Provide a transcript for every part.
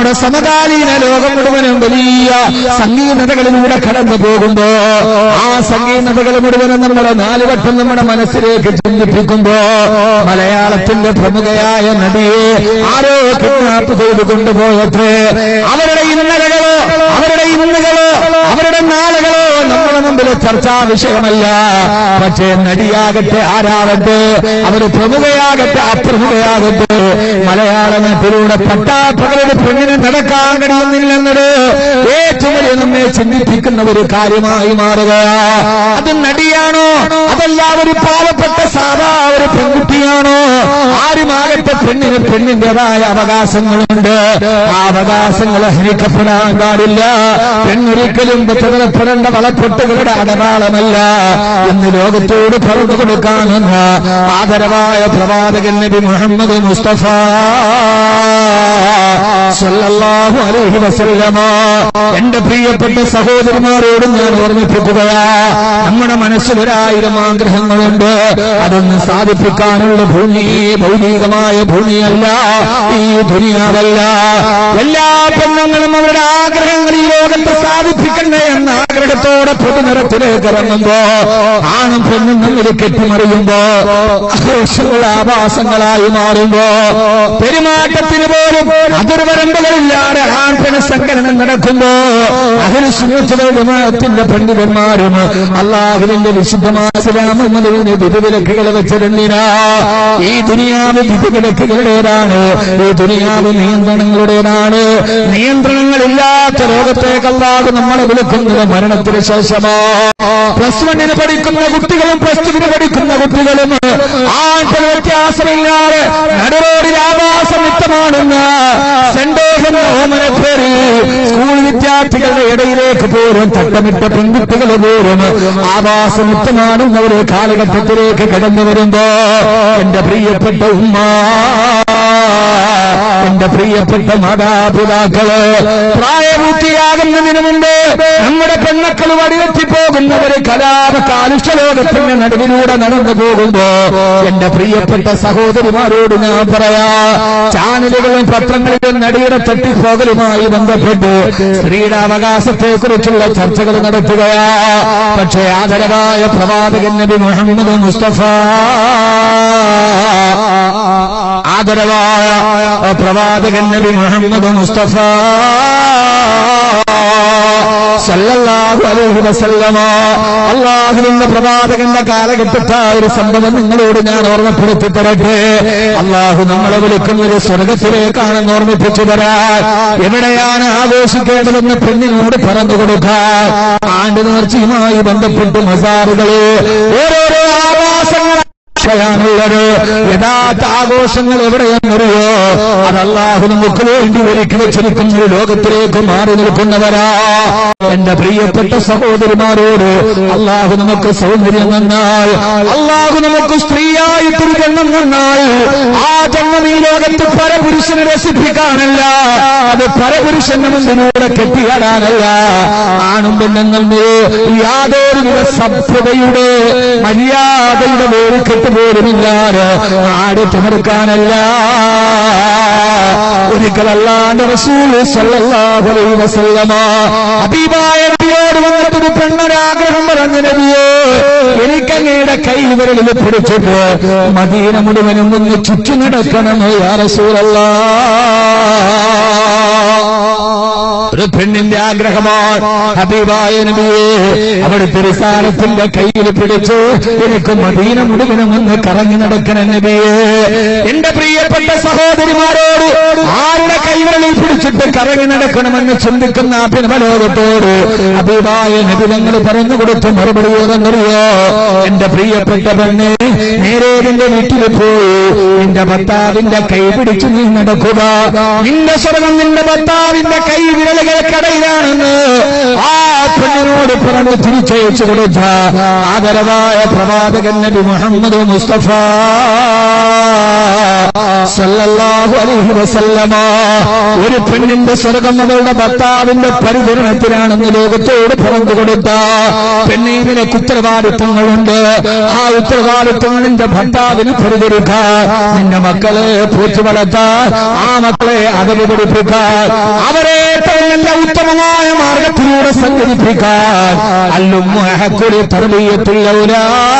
നമ്മുടെ സമകാലീന ലോകം മുഴുവനും വലിയ സങ്കീർണതകളിലൂടെ കടന്നു പോകുമ്പോ ആ സങ്കീർണതകൾ മുഴുവനും നമ്മുടെ നാലുവട്ടം നമ്മുടെ മനസ്സിലേക്ക് ചിന്തിപ്പിക്കുമ്പോ മലയാളത്തിന്റെ പ്രമുഖയായ നടിയെ ആരോ കിഡ്നാപ്പ് ചെയ്ത് കൊണ്ടുപോയത്രേ അവരുടെ ഇന്നലകളോ അവരുടെ ഇന്നുകളോ അവരുടെ നാളുകളോ നമ്മുടെ മുമ്പിൽ ചർച്ചാ വിഷയമല്ല പക്ഷേ നടിയാകട്ടെ ആരാകട്ടെ അവര് പ്രമുഖയാകട്ടെ അപ്രമുഖയാകട്ടെ മലയാള നാട്ടിലൂടെ പട്ടാപ്പകരുടെ പെണ്ണിന് നടക്കാൻ കഴിയുന്നില്ലെന്നത് ഏറ്റവും വലിയ നമ്മെ ചിന്തിപ്പിക്കുന്ന ഒരു കാര്യമായി മാറുകയാ അത് നടിയാണോ അതല്ല ഒരു പാവപ്പെട്ട സാധാ ഒരു പെൺകുട്ടിയാണോ ആരുമാകട്ടെ പെണ്ണിന് പെണ്ണിന്റേതായ അവകാശങ്ങളുണ്ട് ആ അവകാശങ്ങൾ ഹരിക്കപ്പെടാൻ പാടില്ല പെണ്ണൊരിക്കലും പ്രചരണപ്പെടേണ്ട വളപ്പൊട്ടുകളുടെ അടയാളമല്ല എന്ന് ലോകത്തോട് പറഞ്ഞു കൊടുക്കാമെന്ന ആദരവായ പ്രവാചകൻ നബി മുഹമ്മദ് മുസ്തഫ സല്ലല്ലാഹു അലൈഹി വസല്ലമ എന്റെ പ്രിയപ്പെട്ട സഹോദരിമാരോട് ഞാൻ ഓർമ്മിപ്പിക്കുകയാ നമ്മുടെ മനസ്സിൽ ഒരായിരം ആഗ്രഹങ്ങളുണ്ട് അതൊന്ന് സാധിപ്പിക്കാനുള്ള ഭൂമി ഭൗതികമായ ഭൂമിയല്ല ഈ ദുനിയാവല്ല എല്ലാ പെണ്ണുങ്ങളും അവരുടെ ആഗ്രഹങ്ങൾ ഈ ലോകത്ത് സാധിപ്പിക്കണ്ടേ എന്ന ആഗ്രഹത്തോടെ പൊതുനിറത്തിലേക്ക് ഇറങ്ങുമ്പോ ആണും പെണ്ണും തമ്മിൽ കെട്ടിമറിയുമ്പോ ആഘോഷമുള്ള ആവാസങ്ങളായി മാറുമ്പോ പെരുമാറ്റത്തിന് പോലും അതിർവരമ്പുകളില്ലാതെ ആൺപെണ സംഘടനം നടക്കുമ്പോ അതിന് സുഹൃത്തുക്കളുടെ പണ്ഡിതന്മാരും അള്ളാഹുവിന്റെ വിശുദ്ധമായ ഇസ്ലാമതിന് വിധിവിലക്കുകൾ വെച്ചതെന്തിനാ ഈ ദുനിയാവ് വിധിവിലക്കുകളുടേതാണ് ഈ ദുനിയാവ് നിയന്ത്രണങ്ങളുടേതാണ് നിയന്ത്രണങ്ങളില്ലാത്ത ലോകത്തേക്ക് അല്ലാതെ നമ്മളെ വിളിക്കുന്നത് മരണത്തിന് ശേഷമോ പ്ലസ് വണ്ണിന് പഠിക്കുന്ന കുട്ടികളും പ്ലസ് ടുവിന് പഠിക്കുന്ന കുട്ടികളും ആൺപെൺ വ്യത്യാസമില്ലാതെ നടുറോഡിൽ ആവാസം വ്യക്തമാണെന്ന് സെന്റോസ് ഓമന പേര് സ്കൂൾ വിദ്യാർത്ഥികളുടെ ഇടയിലേക്ക് പോലും തട്ടമിട്ട പെൺകുട്ടികൾ പോലും ആവാസം വ്യക്തമാണെന്ന ഒരു കാലഘട്ടത്തിലേക്ക് കടന്നു വരുമ്പോ എന്റെ പ്രിയപ്പെട്ട ഉമ്മ എന്റെ പ്രിയപ്പെട്ട മാതാപിതാക്കള് പ്രായപൂർത്തിയാകുന്നതിന് മുമ്പ് നമ്മുടെ പെൺമക്കൾ വടിവെറ്റിപ്പോകുന്നവര് കലാപ കാലുഷ്യ ലോകത്തിന്റെ നടുവിലൂടെ നടന്നു പോകുമ്പോ എന്റെ പ്രിയപ്പെട്ട സഹോദരിമാരോട് ഞാൻ പറയാ ചാനലുകളും പത്രങ്ങളിലും നടിയുടെ തട്ടിപ്പോകലുമായി ബന്ധപ്പെട്ട് സ്ത്രീയുടെ അവകാശത്തെ കുറിച്ചുള്ള ചർച്ചകൾ നടത്തുകയാ പക്ഷേ ആദരവായ പ്രവാചകൻ നബി മുഹമ്മദ് മുസ്തഫ ആദരവായ പ്രവാചകൻ നബി മുഹമ്മദ് മുസ്തഫ സല്ലല്ലാഹു അലൈഹി വസല്ലമ അള്ളാഹുവിന്റെ പ്രവാചകന്റെ കാലഘട്ടത്തായ ഒരു സംഭവം നിങ്ങളോട് ഞാൻ ഓർമ്മപ്പെടുത്തി തരട്ടെ അള്ളാഹു നമ്മളെ വിളിക്കുന്നത് സ്വർഗത്തിലേക്കാണെന്ന് ഓർമ്മിപ്പിച്ചു തരാൻ എവിടെയാണ് ആഘോഷിക്കേണ്ടതെന്ന് പെണ്ണിനോട് പറഞ്ഞു കൊടുക്കാൻ ആണ്ട് നേർച്ചയുമായി ബന്ധപ്പെട്ട് മസാറുകള് ഓരോരോ ആവാസങ്ങൾ ാണുള്ളത് യഥാർത്ഥ ആഘോഷങ്ങൾ എവിടെയെന്നറിയോ അത് അള്ളാഹു നമുക്ക് വേണ്ടി ഒരുക്കി വെച്ചിരിക്കുന്ന ഒരു ലോകത്തിലേക്ക് മാറി നിൽക്കുന്നവരാ എന്റെ പ്രിയപ്പെട്ട സഹോദരിമാരോട് അള്ളാഹു നമുക്ക് സൗന്ദര്യം നന്നാൽ അള്ളാഹു നമുക്ക് സ്ത്രീയായിട്ടൊരു ജന്മം നന്നാൽ ആ ജന്മം ഈ ലോകത്ത് പരപുരുഷനെ രസിപ്പിക്കാനല്ല അത് പരപുരുഷന്റെ മുമ്പിലൂടെ കെട്ടിയാടാനല്ല ആണും പെണ്ണുങ്ങൾ യാതൊരുവിധ സഭ്യതയുടെ മര്യാദയുടെ വേര് കെട്ടുപോലുമില്ലാതെ ആടി തിമിർക്കാനല്ല ഒരിക്കലല്ലാണ്ട് റസൂല് സല്ലല്ലാഹു അലൈഹി വസല്ലമ ഹബീബായ നബിയോട് വന്നിട്ടൊരു പെണ്ണൊരാഗ്രഹം പറഞ്ഞു നബിയേ എനിക്കങ്ങയുടെ കൈ വിരലിൽ പിടിച്ചിട്ട് മദീന മുഴുവനും ഒന്ന് ചുറ്റി നടക്കണം യാ റസൂലല്ലാ ഒരു പെണ്ണിന്റെ ആഗ്രഹമാണ് ഹബീബായ നബിയെ അവിടുത്തെ റിസാലത്തിന്റെ കയ്യിൽ പിടിച്ചു എനിക്ക് മദീന മുഴുവനും ഒന്ന് കറങ്ങി നടക്കണം നബിയെ എന്റെ പ്രിയപ്പെട്ട സഹോദരിമാരോട് ആരുടെ കൈകളിൽ പിടിച്ചിട്ട് കറങ്ങി നടക്കണമെന്ന് ചിന്തിക്കുന്ന അഭിനവലോകത്തോട് ഹബീബായ നബി ഞങ്ങൾ പറഞ്ഞു കൊടുത്ത മറുപടി ഏതെന്നറിയോ എന്റെ പ്രിയപ്പെട്ട പെണ്ണെ നേരെ നിന്റെ വീട്ടിൽ പോയി നിന്റെ ഭർത്താവിന്റെ കൈ പിടിച്ചു നീ നടക്കുക നിന്റെ സ്വർഗം നിന്റെ ഭർത്താവിന്റെ കൈ വിരലുകൾക്കടയിലാണെന്ന് ആ പെണ്ണിനോട് പറഞ്ഞ് തിരിച്ചയച്ചു കൊടുത്ത ആദരവായ പ്രവാചകൻ നബി മുഹമ്മദ് മുസ്തഫ സല്ലല്ലാഹു അലൈഹി വസല്ലമ ഒരു പെണ്ണിന്റെ സ്വർഗം അവളുടെ ഭർത്താവിന്റെ പരിചരണത്തിനാണെന്ന് ലോകത്തോട് പറഞ്ഞു കൊടുത്ത പെണ്ണെ നിനക്ക് ഉത്തരവാദിത്വങ്ങളുണ്ട് ആ ഉത്തരവാദിത്വങ്ങൾ നിന്റെ ഭർത്താവിന് പരിചരിക്കാൻ നിന്റെ മക്കളെ പൂച്ചു വളർത്താൻ ആ മക്കളെ അതവ് പഠിപ്പിക്കാൻ അവരെ നല്ല ഉത്തമമായ മാർഗത്തിലൂടെ സഞ്ചരിപ്പിക്കാൻ അല്ലും ഹക്കുടി തർബീയത്തുള്ളവരാ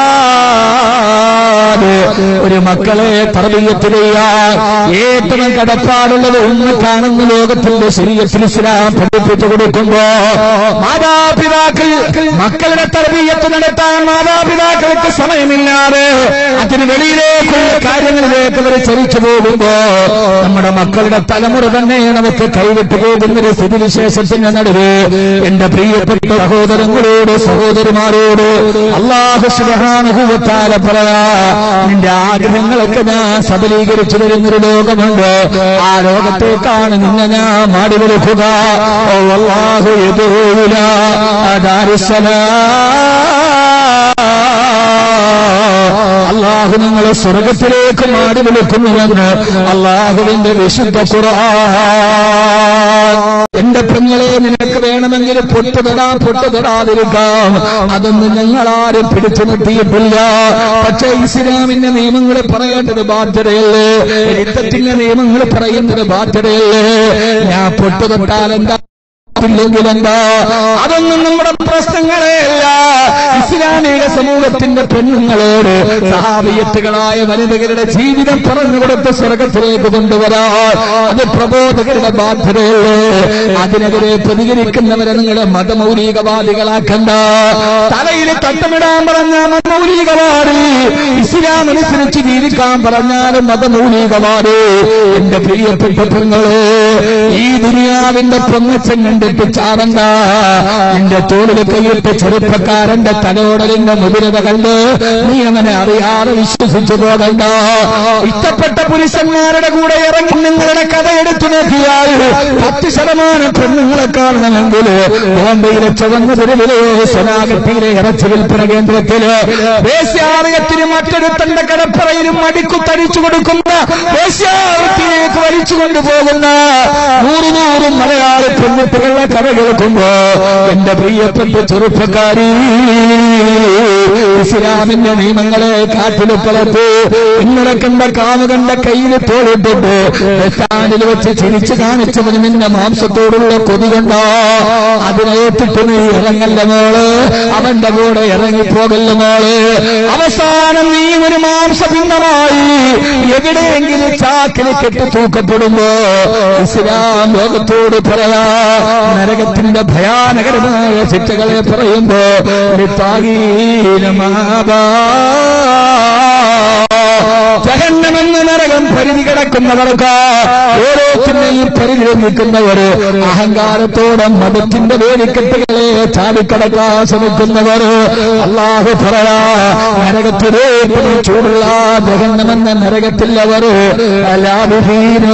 ഒരു മക്കളെ തർബീയത്ത് ചെയ്യാൻ ഏറ്റവും കടപ്പാടുള്ളത് ഒന്ന് കാണുന്ന ലോകത്തിന്റെ ശരീരത്തിൽ ഇസ്ലാം പഠിപ്പിച്ചു കൊടുക്കുമ്പോ മാതാപിതാക്കൾ മക്കളുടെ തർബീയത്ത് നടത്താൻ മാതാപിതാക്കൾക്ക് സമയമില്ലാതെ അതിന് വെളിയിലേക്കുള്ള കാര്യങ്ങളിലേക്ക് അവർ ചരിച്ചു പോകുമ്പോ നമ്മുടെ മക്കളുടെ തലമുറ തന്നെ നമുക്ക് കൈവിട്ടു പോകുന്നൊരു സ്ഥിതിവിശേഷത്തിന്റെ നടുവ് എന്റെ പ്രിയപ്പെട്ട സഹോദരങ്ങളോട് സഹോദരിമാരോട് അള്ളാഹു സുബാനുഭവത്താല പറയാ നിന്റെ ആഗ്രഹങ്ങളൊക്കെ ഞാൻ സബലീകരിച്ചു വരുന്നൊരു ലോകമുണ്ട് ആ ലോകത്തേക്കാണ് നിന്നെ ഞാൻ മാടി കൊടുക്കുക ഓ അള്ളാഹു എതിരൂല അള്ളാഹു നിങ്ങളെ സ്വർഗത്തിലേക്ക് മാടി വിളിക്കുന്നുവെന്ന് അള്ളാഹുവിന്റെ വിശുദ്ധ ഖുർആൻ എന്റെ പെങ്ങളെ നിനക്ക് വേണമെങ്കിൽ പൊട്ടുതൊടാ പൊട്ടുതൊടാതിരിക്കാം അതൊന്നും ഞങ്ങളാരും പിടിച്ചു നിർത്തിയിട്ടില്ല പക്ഷേ ഇസ്ലാമിന്റെ നിയമങ്ങൾ പറയേണ്ടത് ബാധ്യതയല്ലേ യുദ്ധത്തിന്റെ നിയമങ്ങൾ പറയുന്നത് ബാധ്യതയല്ലേ ഞാൻ പൊട്ടുതൊട്ടാൽ എന്താ ഇല്ലെങ്കിൽ എന്താ അതൊന്നും നമ്മുടെ പ്രശ്നങ്ങളെയല്ല ഇസ്ലാമിക സമൂഹത്തിന്റെ പെണ്ണുങ്ങളോട് സഹാബിയത്തുകളായ വനിതകളുടെ ജീവിതം പറഞ്ഞു കൊടുത്ത് സ്വർഗത്തിലേക്ക് കൊണ്ടുവരാൻ അത് പ്രബോധകരുടെ ബാധ്യതയല്ലേ അതിനെതിരെ പ്രതികരിക്കുന്നവരെ നിങ്ങളെ മതമൗലികവാദികളാക്കണ്ട തലയിൽ തട്ടമിടാൻ പറഞ്ഞ മതമൗലികവാദി ഇസ്ലാം അനുസരിച്ച് ജീവിക്കാൻ പറഞ്ഞാലും മതമൗലികവാദി എന്റെ പ്രിയപ്പെട്ട പെങ്ങളെ ഈ ദുനിയാവിന്റെ പൊങ്ങച്ചം കണ്ടിട്ട് ചാടണ്ട നിന്റെ തോളിൽ കൈയിട്ട് ചെറുപ്പക്കാരന്റെ തലോടലിന്റെ മുതിരത കണ്ട് നീ അവനെ അറിയാതെ വിശ്വസിച്ചു പോകണ്ട ഇഷ്ടപ്പെട്ട പുരുഷന്മാരുടെ കൂടെ ഇറങ്ങി നിങ്ങളുടെ കഥ എടുത്തു നോക്കിയാൽ പത്ത് ശതമാനം പെണ്ണുങ്ങളെ കാണണമെങ്കിൽ ബോംബെയിലെ ചുവന്ന തെരുവിലെയോ സ്വനാഗത്തിയിലെ ഇറച്ചി വിൽപ്പന കേന്ദ്രത്തില് വേശ്യാലയത്തിന് മറ്റൊരുത്തന്റെ കടപ്പറയിലും മടിക്കുത്തടിച്ചു കൊടുക്കുന്ന വേശ്യാവൃത്തിയിലേക്ക് വലിച്ചു കൊണ്ടുപോകുന്ന നൂറ് നൂറും മലയാളി പെൺകുട്ടികളുടെ കഥ കേൾക്കുമ്പോ എന്റെ പ്രിയപ്പെട്ട ചെറുപ്പക്കാരി ഇസ്ലാമിന്റെ നിയമങ്ങളെ കാറ്റിൽ പലർത്ത് ഇന്നലെ കണ്ട കാമുകണ്ട കയ്യിൽ തോളിട്ടുണ്ട് സ്റ്റാൻഡിൽ വെച്ച് ചിരിച്ചു കാണിച്ചവന് നിന്റെ മാംസത്തോടുള്ള കൊതി കണ്ടോ അതിനേറ്റിട്ട് നീ ഇറങ്ങല്ല മോള് അവന്റെ കൂടെ ഇറങ്ങിപ്പോകല്ല മോള് അവസാനം നീ ഒരു മാംസപിണ്ഡമായി എവിടെയെങ്കിലും ചാക്കിൽ കെട്ടി തൂക്കപ്പെടുമ്പോ ഇസ്ലാം ലോകത്തോട് പറയാ നരകത്തിന്റെ ഭയാനകരമായ ശിക്ഷകളെ പറയുമ്പോ ജഗന്നമെന്ന് നരകം പരിധി കിടക്കുന്നവർക്ക് ഓരോത്തിനെയും പരിധി നിൽക്കുന്നവര് അഹങ്കാരത്തോടെ മതത്തിന്റെ വേലിക്കെട്ടുകളെ ചാടിക്കടക്കാൻ ശ്രമിക്കുന്നവർ അള്ളാഹു പറയാ നരകത്തിലേക്ക് ചൂടുള്ള ജഗന്നമെന്ന നരകത്തിൽ അവർ അലാബുഹീന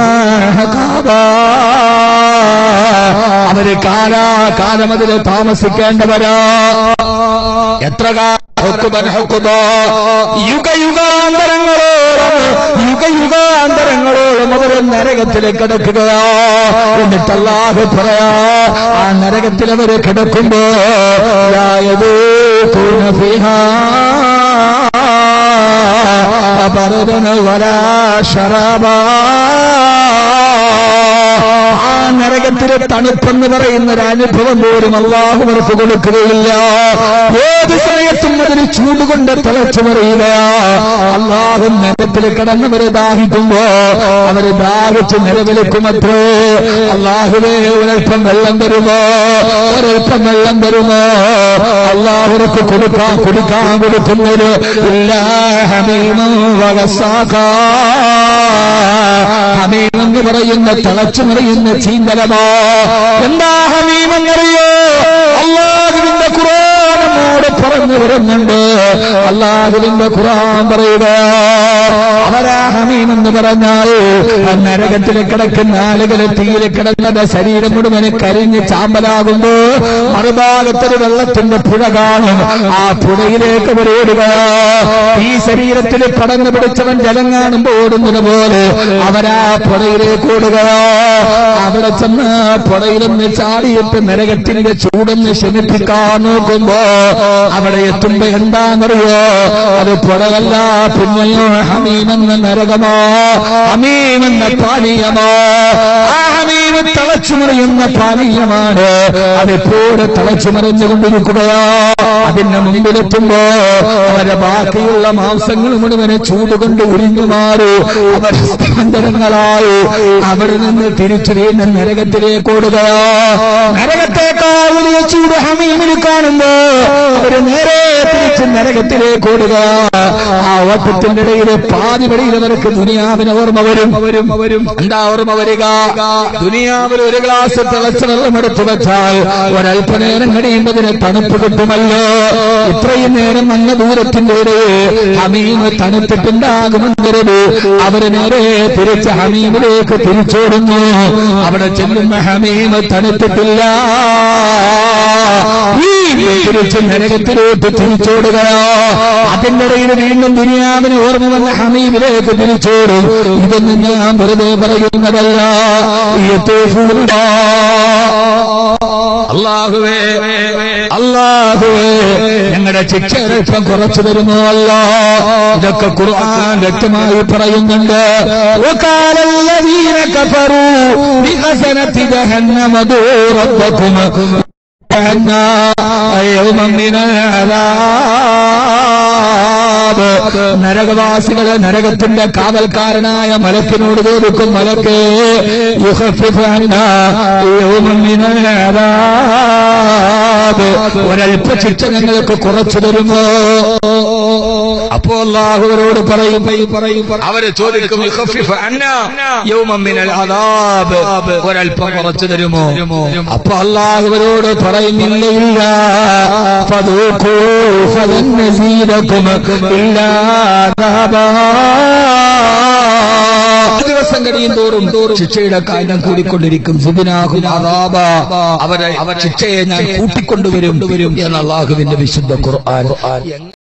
അവര് കാലാകാലം അതിൽ താമസിക്കേണ്ടവരാ എത്ര യുഗയുഗാന്തരങ്ങളോളം യുഗയുഗാന്തരങ്ങളോളം അവർ നരകത്തിൽ കിടക്കുകയാ എന്നിട്ടല്ലാതെ പറയാ ആ നരകത്തിൽ അവർ കിടക്കുമ്പോ യായത് ഭരതന വരാ ശരാബാ ആ നരകത്തിലെ തണുപ്പെന്ന് പറയുന്ന ഒരു അനുഭവം പോലും അള്ളാഹു അവർക്ക് കൊടുക്കുകയില്ല ഏത് സമയത്തും അതിന് ചൂടുകൊണ്ട് തിളച്ചു പറയുക അള്ളാഹു നരകത്തിൽ കിടന്നവരെ ദാഹിക്കുമ്പോ അവര് ദാഹിച്ച് നിലവിളിക്കുമത്രേ അള്ളാഹുവേ ഒരൽപ്പം വെള്ളം തരുമോ ഒരൽപ്പം വെള്ളം തരുമോ അള്ളാഹുർക്ക് കൊടുക്കാൻ കൊടുക്കാൻ കൊടുക്കുന്നത് ഇല്ല ഹമീമം വകസാക്കാ ഹമീം എന്ന് പറയുന്ന തിളച്ചു നിറയുന്ന ചീന്തലമോ എന്താ ഹമീമെന്നറിയോ അള്ളാഹുവിന്റെ ഖുറാനോട് അവിടെ പറഞ്ഞു വരുന്നുണ്ട് അള്ളാഹുവിന്റെ ഖുർആൻ പറയുക അവരാ ഹമീം എന്ന് പറഞ്ഞാൽ ആ നരകത്തിൽ കിടക്കുന്ന ആളുകൾ തീയിൽ കിടന്നത് ശരീരം മുഴുവന് കരിഞ്ഞ് ചാമ്പലാകുമ്പോ മറുഭാഗത്തൊരു വെള്ളത്തിന്റെ പുഴ കാണും ആ പുഴയിലേക്ക് അവർ ഓടുക ഈ ശരീരത്തിൽ പടങ്ങ് പിടിച്ചവൻ ജലം കാണുമ്പോ ഓടുന്നത് പോലെ അവരാ പുഴയിലേക്ക് ഓടുക അവിടെ ചെന്ന് പുഴയിലൊന്ന് ചാടിയിട്ട് നരകത്തിന്റെ ചൂടൊന്ന് ശമിപ്പിക്കാൻ നോക്കുമ്പോ അവിടെ എത്തുമ്പോ എന്താണെന്നറിയോ അത് പുഴകല്ല പിന്നെയോ ഹമീമെന്ന നരകമോ ഹമീമെന്ന പാനീയമോ ആ ഹമീമ് തിളച്ചു മറിയുന്ന പാനീയമാണ് അതെപ്പോഴും തിളച്ചു മറിഞ്ഞുകൊണ്ടിരിക്കുകയോ അതിന്റെ മുമ്പിലെത്തുമ്പോ അവരെ ബാക്കിയുള്ള മാംസങ്ങൾ മുഴുവനെ ചൂടുകൊണ്ട് ഉരിഞ്ഞു മാറൂ അവർ സ്പന്ദനങ്ങളായി അവിടെ നിന്ന് തിരിച്ചു വീണ്ടും നരകത്തിലേക്ക് ഓടുകയോ നരകത്തേക്കാൾ വലിയ ചൂട് ഹമീമിൽ കാണുമ്പോ അവര് നേരെ തിരിച്ച് നരകത്തിലേക്ക് ഓടുക ആ ഓട്ടത്തിന്റെ ഇടയിൽ പാതി വഴിയിൽ അവർക്ക് ദുനിയാവിന് ഓർമ്മ വരും വരും വരും എന്താ ഓർമ്മ വരിക ദുനിയാവിൽ ഒരു ഗ്ലാസ് തിളച്ച വെള്ളം എടുത്തു വെച്ചാൽ ഒരല്പനേരം കഴിയുമ്പതിന് തണുപ്പ് കിട്ടുമല്ലോ ഇത്രയും നേരം അങ്ങ് ദൂരത്തിന്റെ ഇടയിൽ ഹമീമ് തണുത്തിട്ടുണ്ടാകുമെന്നൊരു അവര് നേരെ തിരിച്ച് ഹമീമിലേക്ക് തിരിച്ചോടുന്നു അവിടെ ചെല്ലുന്ന ഹമീമ് തണുത്തിട്ടില്ല ഈ തിരിച്ച് നരകത്തിലോട്ട് തിരിച്ചോടുകയോ അതിന്റെ ഇടയിൽ വീണ്ടും ദുനിയാവിന് ഓർമ്മ വന്ന ഹമീമിലേക്ക് തിരിച്ചോടും ഇതൊന്നും ഞാൻ വെറുതെ പറയുന്നതല്ല അള്ളാഹുവേ അള്ളാഹുവേ ഞങ്ങളുടെ ശിക്ഷ അല്പം കുറച്ചു തരുമോ അല്ല ഇതൊക്കെ ഖുർആൻ വ്യക്തമായി പറയുന്നുണ്ട് وقال الذين كفروا بحسنة جهنم ادعوا ربكم عنا يوما من العذاب നരകവാസികളെ നരകത്തിന്റെ കാവൽക്കാരനായ മലക്കിനോട് ചോദിക്കും മലക്ക് യുഹഫിഫ് അന്നാ യൗമൻ മിനൽ അദാബ്. ഒരല്പ ശിക്ഷ ഞങ്ങൾക്ക് കുറച്ചു തരുമോ അപ്പോ അള്ളാഹുവരോട് പറയും പറയും അവര് ചോദിക്കും യുഖഫിഫ് അന്നാ യൗമൻ മിനൽ അദാബ്. ഒരല്പം കുറച്ചു തരുമോ അപ്പൊ അള്ളാഹുവരോട് പറയുന്നില്ല ഇല്ല ഫദൂഖൂ ഫലൻ നസീദകും ഇല്ലാ അദാബാ. ദിവസം കഴിയും തോറും ശിക്ഷയുടെ കാര്യം കൂടിക്കൊണ്ടിരിക്കും സുബിനാഹും അദാബ അവരെ അവർ ശിക്ഷയെ ഞാൻ കൂട്ടിക്കൊണ്ടുവരും എന്ന് അള്ളാഹുവിന്റെ വിശുദ്ധ ഖുർആൻ